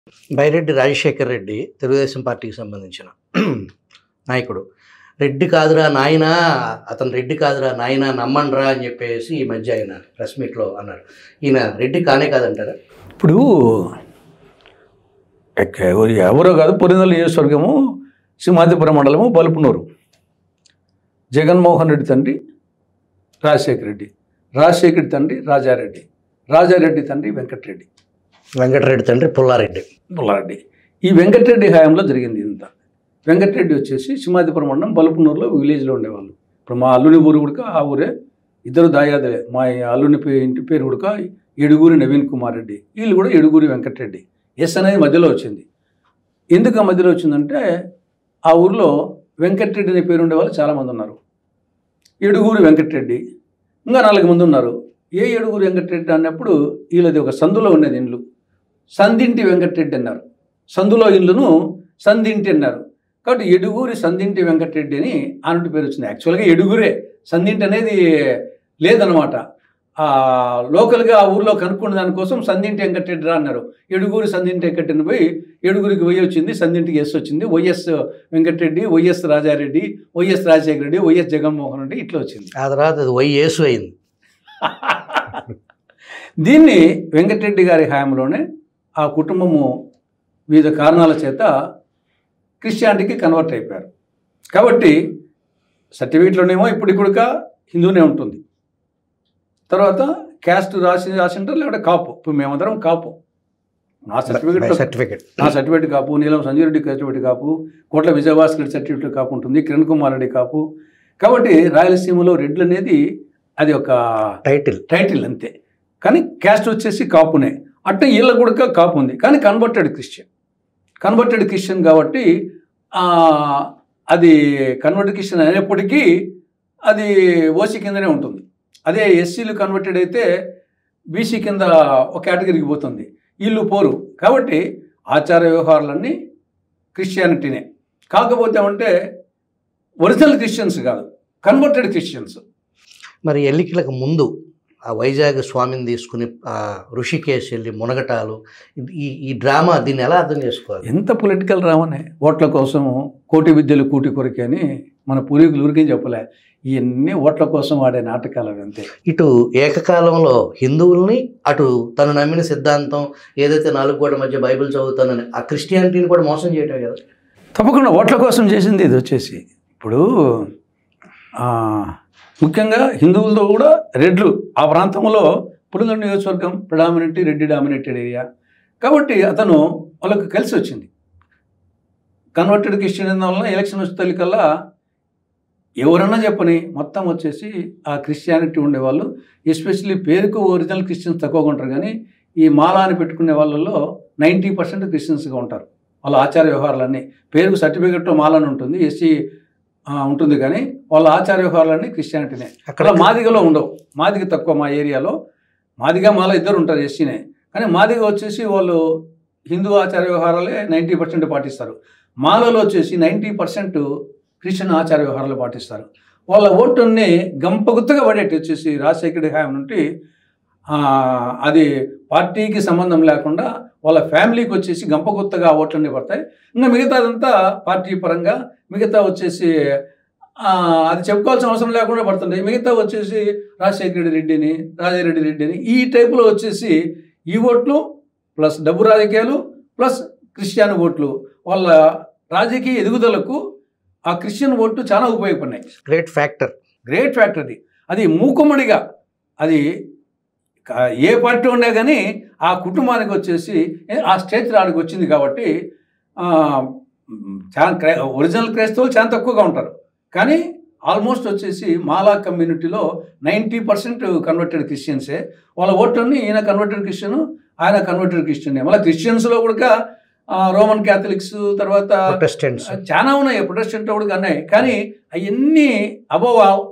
బైరెడ్డి రాజశేఖర్ రెడ్డి తెలుగుదేశం పార్టీకి సంబంధించిన నాయకుడు రెడ్డి కాదురా నాయనా అతను రెడ్డి కాదురా నాయనా నమ్మండ్రా అని చెప్పేసి ఈ మధ్య ఆయన ప్రెస్ మీట్లో అన్నాడు ఈయన రెడ్డి కానే కాదంటారా ఇప్పుడు ఎక్క- ఎవరు- ఎవరో కాదు పురిందల నియోజకవర్గము సింహాద్రిపురం మండలము బలుపునూరు జగన్మోహన్ రెడ్డి తండ్రి రాజశేఖర రెడ్డి రాజశేఖర రెడ్డి తండ్రి రాజారెడ్డి రాజారెడ్డి తండ్రి వెంకటరెడ్డి వెంకటరెడ్డి తండ్రి పుల్లారెడ్డి పుల్లారెడ్డి ఈ వెంకటరెడ్డి హయాంలో జరిగింది ఇంత వెంకటరెడ్డి వచ్చేసి సింహాద్రిపురం మండలం బలుపునూరులో విలేజ్లో ఉండేవాళ్ళు ఇప్పుడు మా అల్లుని ఊరు కూడా ఆ ఊరే ఇద్దరు దాయాదులే మా అల్లుని పే ఇంటి పేరు కూడా ఎడుగూరి నవీన్ కుమార్ రెడ్డి వీళ్ళు కూడా ఎడుగూరి వెంకటరెడ్డి ఎస్ అనేది మధ్యలో వచ్చింది ఎందుకు ఆ మధ్యలో వచ్చిందంటే ఆ ఊర్లో వెంకటరెడ్డి అనే పేరు ఉండేవాళ్ళు చాలామంది ఉన్నారు ఎడుగూరి వెంకటరెడ్డి ఇంకా నాలుగు మంది ఉన్నారు ఏ ఏడుగురు వెంకటరెడ్డి అన్నప్పుడు వీళ్ళది ఒక సందులో ఉండేది ఇండ్లు సందింటి వెంకటరెడ్డి అన్నారు సందులో ఇల్లును సందింటి అన్నారు కాబట్టి ఎడుగూరి సందింటి వెంకటరెడ్డి అని ఆనటి పేరు వచ్చింది యాక్చువల్గా ఎడుగురే సందింటి అనేది లేదనమాట ఆ, లోకల్గా ఆ ఊర్లో కనుక్కున్న దానికోసం సందింటి వెంకటరెడ్డి రా అన్నారు ఎడుగూరి సందింటి వెంకటరెడ్డి పోయి ఎడుగురికి వై వచ్చింది సందింటికి ఎస్ వచ్చింది YS Venkatareddy YS Rajareddy YS Rajasekhara Reddy YS Jaganmohan Reddy ఇట్లా వచ్చింది ఆ తర్వాత అది వై యేసు అయింది దీన్ని వెంకటరెడ్డి గారి హయాంలోనే ఆ కుటుంబము వివిధ కారణాల చేత క్రిస్టియానిటీకి కన్వర్ట్ అయిపోయారు కాబట్టి సర్టిఫికేట్లోనేమో ఇప్పుడు ఇప్పుడుక హిందూనే ఉంటుంది తర్వాత క్యాస్ట్ రాసి రాసి ఉంటారు లేకపోతే కాపు ఇప్పుడు మేమందరం కాపు నా సర్టిఫికేట్ సర్టిఫికెట్ నా సర్టిఫికేట్ కాపు నీలం సంజయ్ రెడ్డి సర్టిఫికేట్ కాపు కోట్ల విజయభాస్కర్ రెడ్డి సర్టిఫికేట్ కాపు ఉంటుంది కిరణ్ కుమార్ రెడ్డి కాపు కాబట్టి రాయలసీమలో రెడ్లు అనేది అది ఒక టైటిల్ టైటిల్ అంతే కానీ క్యాస్ట్ వచ్చేసి కాపునే అంటే వీళ్ళ కూడా కాపు ఉంది కానీ కన్వర్టెడ్ క్రిస్టియన్ కన్వర్టెడ్ క్రిస్టియన్ కాబట్టి ఆ, అది కన్వర్టెడ్ క్రిస్టియన్ అయినప్పటికీ అది ఓసీ కిందనే ఉంటుంది అదే ఎస్సీలు కన్వర్టెడ్ అయితే బీసీ కింద ఒక కేటగిరీకి పోతుంది వీళ్ళు పోరు కాబట్టి ఆచార వ్యవహారాలన్నీ క్రిస్టియానిటీనే కాకపోతే అంటే ఒరిజినల్ క్రిస్టియన్స్ కాదు కన్వర్టెడ్ క్రిస్టియన్స్ మరి ఎన్నికలకు ముందు ఆ వైజాగ్ స్వామిని తీసుకుని ఆ ఋషికేశ్ వెళ్ళి మునగటాలు ఇది- ఈ ఈ డ్రామా దీన్ని ఎలా అర్థం చేసుకోవాలి ఎంత పొలిటికల్ రావనే ఓట్ల కోసము కోటి విద్యలు కూటి కొరికే అని మన పూర్వీకులు ఊరికేం చెప్పలే ఇవన్నీ ఓట్ల కోసం వాడే నాటకాలు అవి అంతే ఇటు ఏకకాలంలో హిందువుల్ని అటు తను నమ్మిన సిద్ధాంతం ఏదైతే నాలుగు గోడ మధ్య బైబిల్ చదువుతానని ఆ క్రిస్టియానిటీని కూడా మోసం చేయటమే కదా తప్పకుండా ఓట్ల కోసం చేసింది ఇది వచ్చేసి ఇప్పుడు ఆ, ముఖ్యంగా హిందువులతో కూడా రెడ్లు ఆ ప్రాంతంలో పులిందల నియోజకవర్గం ప్రిడామినెంట్ రెడ్డి డామినేటెడ్ ఏరియా కాబట్టి అతను వాళ్ళకి కలిసి వచ్చింది కన్వర్టెడ్ క్రిస్టియన్ అయిన వలన ఎలక్షన్ వచ్చే కల్లా ఎవరన్నా చెప్పని మొత్తం వచ్చేసి ఆ క్రిస్టియానిటీ ఉండేవాళ్ళు ఎస్పెషల్లీ పేరుకు ఒరిజినల్ క్రిస్టియన్స్ తక్కువగా ఉంటారు కానీ ఈ మాల అని పెట్టుకునే వాళ్ళల్లో నైంటీ పర్సెంట్ క్రిస్టియన్స్గా ఉంటారు వాళ్ళ ఆచార వ్యవహారాలన్నీ పేరుకు సర్టిఫికెట్లో మాల అని ఉంటుంది ఎస్సీ ఉంటుంది కానీ వాళ్ళ ఆచార వ్యవహారాలన్నీ క్రిస్టియానిటీనే అక్కడ అక్కడ మాదిగలో ఉండవు మాదిగ తక్కువ మా ఏరియాలో మాదిగ మాల ఇద్దరు ఉంటారు ఎస్సీనే కానీ మాదిగ వచ్చేసి వాళ్ళు హిందూ ఆచార వ్యవహారాలే నైంటీ పర్సెంట్ పాటిస్తారు మాలలో వచ్చేసి నైంటీ పర్సెంట్ క్రిస్టియన్ ఆచార వ్యవహారాలు పాటిస్తారు వాళ్ళ ఓటుని గంపగుత్తగా పడేటి వచ్చేసి రాజశేఖర హయాం నుండి ఆ, అది పార్టీకి సంబంధం లేకుండా వాళ్ళ ఫ్యామిలీకి వచ్చేసి గంపగుత్తగా ఆ ఓట్లన్నీ పడతాయి ఇంకా మిగతాదంతా పార్టీ పరంగా మిగతా వచ్చేసి ఆ, అది చెప్పుకోవాల్సిన అవసరం లేకుండా పడుతుంటాయి మిగతా వచ్చేసి రాజశేఖర రెడ్డిని రాజారెడ్డి రెడ్డిని ఈ టైపులో వచ్చేసి ఈ ఓట్లు ప్లస్ డబ్బు రాజకీయాలు ప్లస్ క్రిస్టియన్ ఓట్లు వాళ్ళ రాజకీయ ఎదుగుదలకు ఆ క్రిస్టియన్ ఓట్లు చాలా ఉపయోగపడినాయి గ్రేట్ ఫ్యాక్టర్ గ్రేట్ ఫ్యాక్టర్ అది అది మూకుమ్మడిగా అది క- ఏ పార్టీ ఉన్నా కానీ ఆ కుటుంబానికి వచ్చేసి ఏ- ఆ స్టేజ్ రాడికి వచ్చింది కాబట్టి ఆ, మ్, చాలా క్రై ఒరిజినల్ క్రైస్తవులు చాలా తక్కువగా ఉంటారు కానీ ఆల్మోస్ట్ వచ్చేసి మాలా కమ్యూనిటీలో నైంటీ పర్సెంట్ కన్వర్టెడ్ క్రిస్టియన్సే వాళ్ళ ఓట్లన్నీ ఈయన కన్వర్టెడ్ క్రిస్టియన్ ఆయన కన్వర్టెడ్ క్రిస్టియన్ మళ్ళీ క్రిస్టియన్స్లో కూడా ఆ, రోమన్ క్యాథలిక్స్ తర్వాత ప్రొటెస్టెంట్స్ చాలా ఉన్నాయి ప్రొటెస్టెంట్ కూడా ఉన్నాయి కానీ అవన్నీ అబోవావ్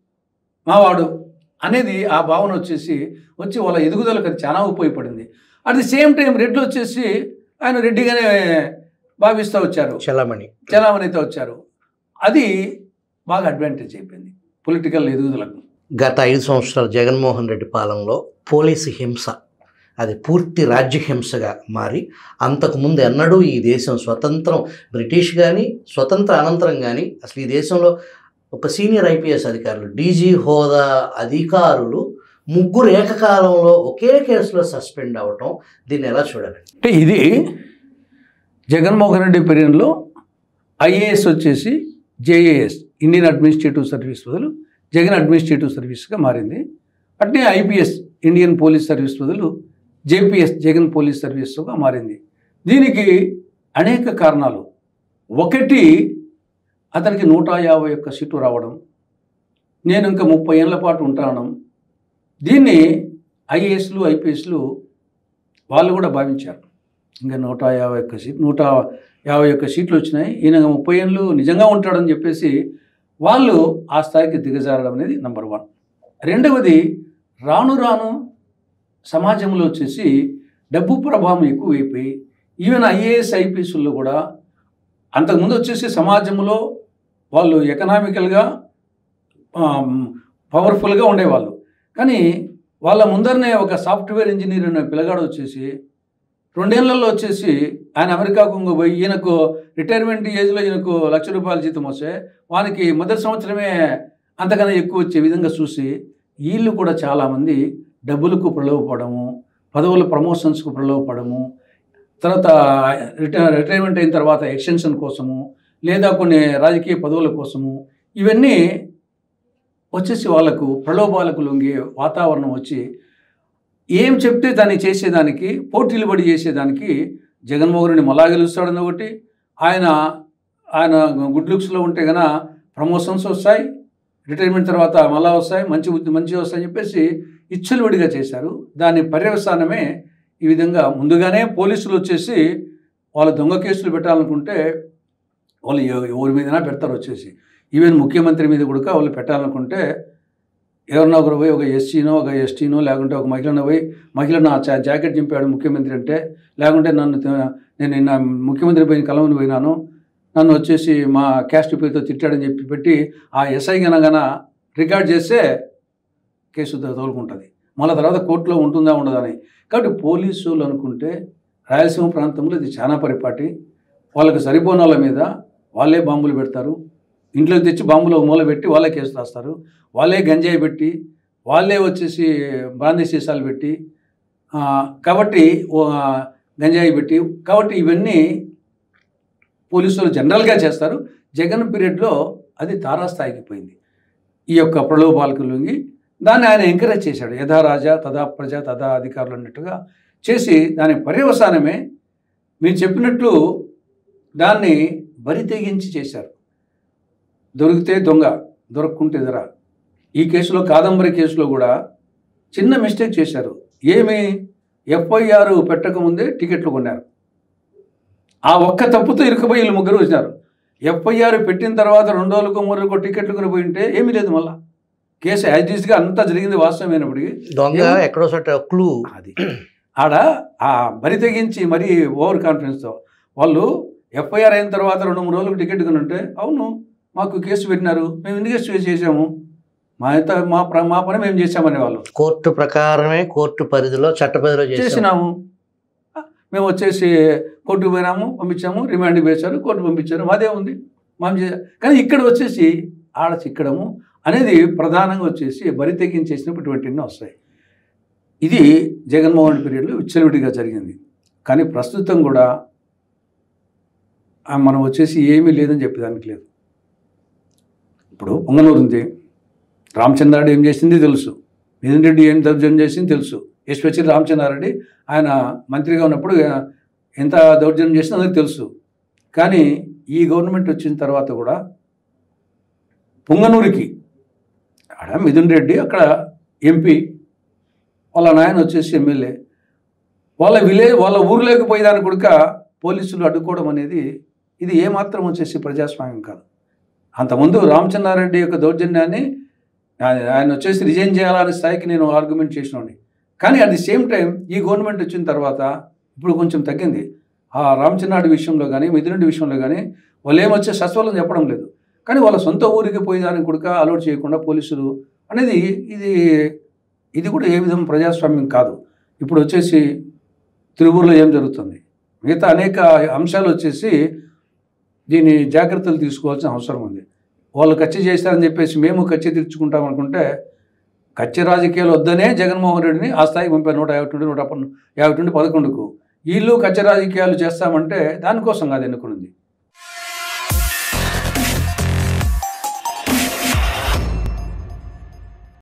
మావాడు అనేది ఆ భావన వచ్చేసి వచ్చి వాళ్ళ ఎదుగుదలకు అది చాలా ఉపయోగపడింది అట్ ది సేమ్ టైం రెడ్లు వచ్చేసి ఆయన రెడ్డిగానే భావిస్తూ వచ్చారు చలమణి చలామణి అయితే వచ్చారు అది బాగా అడ్వాంటేజ్ అయిపోయింది పొలిటికల్ ఎదుగుదలకు గత ఐదు సంవత్సరాలు జగన్మోహన్ రెడ్డి పాలనలో పోలీసు హింస అది పూర్తి రాజ్యహింసగా మారి అంతకుముందు ఎన్నడూ ఈ దేశం స్వతంత్రం బ్రిటిష్ కానీ స్వతంత్ర అనంతరం కానీ అసలు ఈ దేశంలో ఒక సీనియర్ ఐపీఎస్ అధికారులు డీజీ హోదా అధికారులు ముగ్గురు ఏకకాలంలో ఒకే కేసులో సస్పెండ్ అవ్వటం దీన్ని ఎలా చూడాలి అంటే ఇది జగన్మోహన్ రెడ్డి పీరియడ్లో ఐఏఎస్ వచ్చేసి జేఏఎస్ ఇండియన్ అడ్మినిస్ట్రేటివ్ సర్వీస్ బదులు జగన్ అడ్మినిస్ట్రేటివ్ సర్వీస్గా మారింది అట్నే ఐపీఎస్ ఇండియన్ పోలీస్ సర్వీస్ బదులు జేపీఎస్ జగన్ పోలీస్ సర్వీస్గా మారింది దీనికి అనేక కారణాలు ఒకటి అతనికి నూట యాభై ఒక్క సీటు రావడం నేను ఇంకా ముప్పై ఏళ్ళ పాటు ఉంటాను దీన్ని ఐఏఎస్లు ఐపీఎస్లు వాళ్ళు కూడా భావించారు ఇంకా నూట యాభై ఒక్క సీట్ నూట యాభై ఒక్క సీట్లు వచ్చినాయి ఈయన ముప్పై ఏళ్ళు నిజంగా ఉంటాడని చెప్పేసి వాళ్ళు ఆ స్థాయికి దిగజారడం అనేది నెంబర్ వన్ రెండవది రాను రాను సమాజంలో వచ్చేసి డబ్బు ప్రభావం ఎక్కువైపోయి ఈవెన్ ఐఏఎస్ ఐపీఎస్లో కూడా అంతకుముందు వచ్చేసి సమాజంలో వాళ్ళు ఎకనామికల్గా పవర్ఫుల్గా ఉండేవాళ్ళు కానీ వాళ్ళ ముందరనే ఒక సాఫ్ట్వేర్ ఇంజనీర్ అనే పిల్లగాడు వచ్చేసి రెండేళ్లలో వచ్చేసి ఆయన అమెరికాకు ఇంకో పోయి ఈయనకు రిటైర్మెంట్ ఏజ్లో ఈయనకు లక్ష రూపాయల జీతం వస్తే వానికి మొదటి సంవత్సరమే అంతకన్నా ఎక్కువ వచ్చే విధంగా చూసి వీళ్ళు కూడా చాలామంది డబ్బులకు ప్రలోభపడము పదవుల ప్రమోషన్స్కు ప్రలోభపడము తర్వాత రిటైర్ రిటైర్మెంట్ అయిన తర్వాత ఎక్స్టెన్షన్ కోసము లేదా కొన్ని రాజకీయ పదవుల కోసము ఇవన్నీ వచ్చేసి వాళ్ళకు ప్రలోభాలకు లొంగే వాతావరణం వచ్చి ఏం చెప్తే దాన్ని చేసేదానికి పోటీలు పడి చేసేదానికి జగన్మోహన్ రెడ్డి మళ్ళా గెలుస్తాడని ఒకటి ఆయన ఆయన గుడ్ లుక్స్లో ఉంటే గన ప్రమోషన్స్ వస్తాయి రిటైర్మెంట్ తర్వాత మళ్ళా వస్తాయి మంచి ఉద్ది- మంచి వస్తాయని చెప్పేసి ఇచ్చలవిడిగా చేశారు దాని పర్యవసానమే ఈ విధంగా ముందుగానే పోలీసులు వచ్చేసి వాళ్ళు దొంగ కేసులు పెట్టాలనుకుంటే వాళ్ళు ఎవ- ఎవరి మీదైనా పెడతారు వచ్చేసి ఈవెన్ ముఖ్యమంత్రి మీద కూడా వాళ్ళు పెట్టాలనుకుంటే ఎవరినో ఒకరు పోయి ఒక ఎస్సీనో ఒక ఎస్టీనో లేకుంటే ఒక మహిళను పోయి మహిళ నా జా- జాకెట్ చింపాడు ముఖ్యమంత్రి అంటే లేకుంటే నన్ను త- నేను నిన్న ముఖ్యమంత్రి పోయిన కలవని పోయినాను నన్ను వచ్చేసి మా క్యాస్ట్ పేరుతో తిట్టాడని చెప్పి పెట్టి ఆ ఎస్ఐ గనగన రికార్డ్ చేస్తే కేసు తో- తోలుకుంటుంది మళ్ళీ తర్వాత కోర్టులో ఉంటుందా ఉండదా అని కాబట్టి పోలీసులు అనుకుంటే రాయలసీమ ప్రాంతంలో ఇది చాలా పరిపాటి వాళ్ళకి సరిపోని వాళ్ళ మీద వాళ్ళే బాంబులు పెడతారు ఇంట్లో తెచ్చి బాంబులు ఒక మూల పెట్టి వాళ్ళే కేసు రాస్తారు వాళ్ళే గంజాయి పెట్టి వాళ్ళే వచ్చేసి బ్రాందీ సీసాలు పెట్టి ఆ, కాబట్టి ఓ, గంజాయి పెట్టి కాబట్టి ఇవన్నీ పోలీసులు జనరల్గా చేస్తారు జగన్ పీరియడ్లో అది తారాస్థాయికి పోయింది ఈ యొక్క ప్రలోభాలకు లొంగి దాన్ని ఆయన ఎంకరేజ్ చేశాడు యథా రాజా తదా ప్రజ తదా అధికారులు అన్నట్టుగా చేసి దాని పర్యవసానమే మీరు చెప్పినట్లు దాన్ని బరి తెగించి చేశారు దొరికితే దొంగ దొరక్కుంటే ధర ఈ కేసులో కాదంబరి కేసులో కూడా చిన్న మిస్టేక్ చేశారు ఏమి ఎఫ్ఐఆర్ పెట్టకముందే టికెట్లు కొన్నారు ఆ ఒక్క తప్పుతో ఇరుక్కుపోయి వీళ్ళు ముగ్గురు వచ్చినారు ఎఫ్ఐఆర్ పెట్టిన తర్వాత రెండు రోజులకు మూడు రోజులకు టికెట్లు కొనిపోయి ఉంటే ఏమీ లేదు మళ్ళా కేసు యాజ్ ఈజ్గా అంతా జరిగింది వాస్తవమైనప్పటికీ దొంగ ఏమో- ఎక్కడో చోట క్లూ అది ఆడ ఆ బరి తెగించి మరీ ఓవర్ కాన్ఫిడెన్స్తో వాళ్ళు ఎఫ్ఐఆర్ అయిన తర్వాత రెండు మూడు రోజులకు టికెట్ కొని ఉంటే అవును మాకు కేసు పెట్టినారు మేము ఇన్వెస్టిగేట్ చేసాము మా ఎంత మా ప్ర- మా పని మేము చేసామనే వాళ్ళు కోర్టు ప్రకారమే కోర్టు పరిధిలో చట్ట పరిధిలో చేసిన చేసినాము మేము వచ్చేసి కోర్టుకు పోయినాము పంపించాము రిమాండ్కి వేశారు కోర్టు పంపించారు మాదే ఉంది మనం చే కానీ ఇక్కడ వచ్చేసి ఆడ చిక్కడము అనేది ప్రధానంగా వచ్చేసి బరి తెగించేసినటువంటివన్నీ వస్తాయి ఇది జగన్మోహన్ రెడ్డి పీరియడ్లో విచ్చలవిడిగా జరిగింది కానీ ప్రస్తుతం కూడా ఆ మనం వచ్చేసి ఏమీ లేదని చెప్పేదానికి లేదు ఇప్పుడు పొంగనూరు ఉంది రామచంద్రారెడ్డి ఏం చేసింది తెలుసు మిథున్ రెడ్డి ఏం దౌర్జన్యం చేసింది తెలుసు ఎస్పెషల్లీ రామచంద్రారెడ్డి ఆయన మంత్రిగా ఉన్నప్పుడు ఆ, ఎంత దౌర్జన్యం చేసిందో అందరికి తెలుసు కానీ ఈ గవర్నమెంట్ వచ్చిన తర్వాత కూడా పొంగనూరుకి ఆడ మిథున్ రెడ్డి అక్కడ ఎంపీ వాళ్ళ నాయన వచ్చేసి ఎమ్మెల్యే వాళ్ళ విలేజ్ వాళ్ళ ఊర్లోకి పోయేదానికి కూడా పోలీసులు అడ్డుకోవడం అనేది ఇది ఏమాత్రం వచ్చేసి ప్రజాస్వామ్యం కాదు అంతకుముందు రామచంద్రారెడ్డి యొక్క దౌర్జన్యాన్ని ఆయన ఆయన వచ్చేసి రిజైన్ చేయాలనే స్థాయికి నేను ఆర్గ్యుమెంట్ చేసినోండి కానీ అట్ ది సేమ్ టైం ఈ గవర్నమెంట్ వచ్చిన తర్వాత ఇప్పుడు కొంచెం తగ్గింది ఆ రామచంద్రారెడ్డి విషయంలో కానీ మిథునరెడ్డి విషయంలో కానీ వాళ్ళు ఏమొచ్చే సస్వలం చెప్పడం లేదు కానీ వాళ్ళ సొంత ఊరికి పోయేదానికి కూడా అలౌట్ చేయకుండా పోలీసులు అనేది ఇది ఇది కూడా ఏ విధం ప్రజాస్వామ్యం కాదు ఇప్పుడు వచ్చేసి తిరువురులో ఏం జరుగుతుంది మిగతా అనేక అంశాలు వచ్చేసి దీని జాగ్రత్తలు తీసుకోవాల్సిన అవసరం ఉంది వాళ్ళు కచ్చి చేస్తారని చెప్పేసి మేము కచ్చి తీర్చుకుంటాం అనుకుంటే కచ్చి రాజకీయాలు వద్దనే జగన్మోహన్ రెడ్డిని ఆ స్థాయికి పంపారు నూట యాభై నుండి నూట పన్ను యాభై నుండి పదకొండుకు వీళ్ళు కచ్చ రాజకీయాలు చేస్తామంటే దానికోసం కాదు ఎన్నుకున్నది